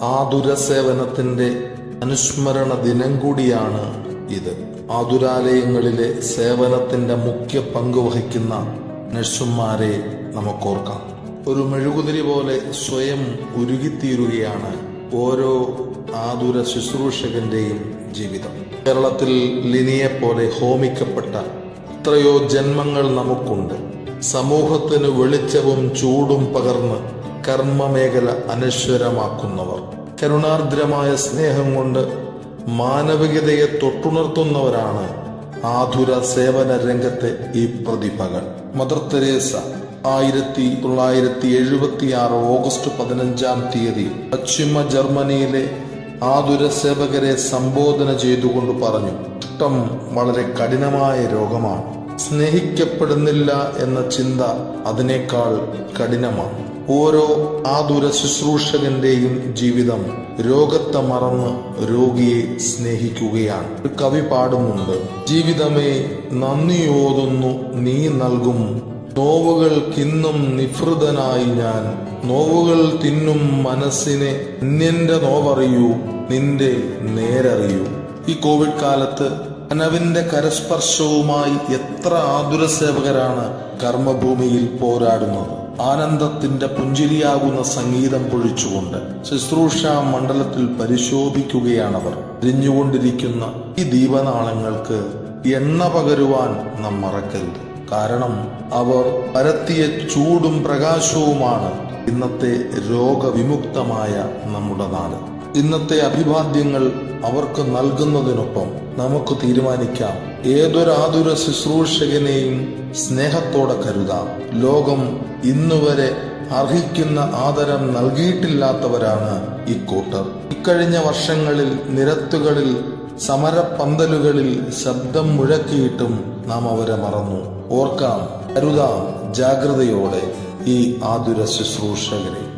ആതുര സേവനത്തിന്റെ അനുസ്മരണ ദിനം കൂടിയാണ് ഇത് ആതുരാലയങ്ങളിലെ സേവനത്തിന്റെ മുഖ്യ പങ്ക് വഹിക്കുന്ന നഴ്സുമാരെ നമുക്കോർക്കാം ഒരു മെഴുകുതിരി പോലെ സ്വയം ഉരുകിത്തീരുകയാണ് ഓരോ ആതുര ശുശ്രൂഷകന്റെയും ജീവിതം കേരളത്തിൽ ലിനിയെ പോലെ ഹോമിക്കപ്പെട്ട എത്രയോ ജന്മങ്ങൾ നമുക്കുണ്ട് സമൂഹത്തിന് വെളിച്ചവും ചൂടും പകർന്ന് കർമ്മമേഖല അനശ്വരമാക്കുന്നവർ കരുണാർദ്രമായ സ്നേഹം കൊണ്ട് മാനവികതയെ തൊട്ടുണർത്തുന്നവരാണ് ആതുര സേവന രംഗത്തെ ഈ പ്രതിഭകൾ മദർ തെരേസ ആയിരത്തി തൊള്ളായിരത്തി എഴുപത്തി ആറ് ഓഗസ്റ്റ് പതിനഞ്ചാം തീയതി പശ്ചിമ ജർമ്മനിയിലെ ആതുര സേവകരെ സംബോധന ചെയ്തുകൊണ്ട് പറഞ്ഞു ഇഷ്ടം വളരെ കഠിനമായ രോഗമാണ് സ്നേഹിക്കപ്പെടുന്നില്ല എന്ന ചിന്ത അതിനേക്കാൾ കഠിനമാണ് ഓരോ ആതുര ശുശ്രൂഷകന്റെയും ജീവിതം രോഗത്തെ മറന്ന് രോഗിയെ സ്നേഹിക്കുകയാണ് ഒരു കവി പാടുന്നുണ്ട് ജീവിതമേ നന്ദിയോതുന്നു നീ നൽകും നോവുകൾക്കിന്നും നിഫൃതനായി ഞാൻ നോവുകൾ തിന്നും മനസ്സിനെ നിന്റെ നോവറിയൂ നിന്റെ നേരറിയൂ ഈ കോവിഡ് കാലത്ത് കനവിന്റെ കരസ്പർശവുമായി എത്ര ആതുര സേവകരാണ് കർമ്മഭൂമിയിൽ പോരാടുന്നത് ആനന്ദത്തിന്റെ പുഞ്ചിരിയാകുന്ന സംഗീതം പൊഴിച്ചുകൊണ്ട് ശുശ്രൂഷ മണ്ഡലത്തിൽ പരിശോഭിക്കുകയാണവർ എരിഞ്ഞുകൊണ്ടിരിക്കുന്ന ഈ ദീപനാളങ്ങൾക്ക് എണ്ണ പകരുവാൻ നാം മറക്കരുത് കാരണം അവർ പരത്തിയ ചൂടും പ്രകാശവുമാണ് ഇന്നത്തെ രോഗവിമുക്തമായ നമ്മുടെ നാട് ഇന്നത്തെ അഭിവാദ്യങ്ങൾ അവർക്ക് നൽകുന്നതിനൊപ്പം നമുക്ക് തീരുമാനിക്കാം ഏതൊരാതുര ശുശ്രൂഷകനെയും സ്നേഹത്തോടെ കരുതാം ലോകം ഇന്നുവരെ അർഹിക്കുന്ന ആദരം നൽകിയിട്ടില്ലാത്തവരാണ് ഇക്കൂട്ടർ ഇക്കഴിഞ്ഞ വർഷങ്ങളിൽ നിരത്തുകളിൽ സമരപ്പന്തലുകളിൽ ശബ്ദം മുഴക്കിയിട്ടും നാം അവരെ മറന്നു ഓർക്കാം കരുതാം ജാഗ്രതയോടെ ഈ ആതുര ശുശ്രൂഷകരെ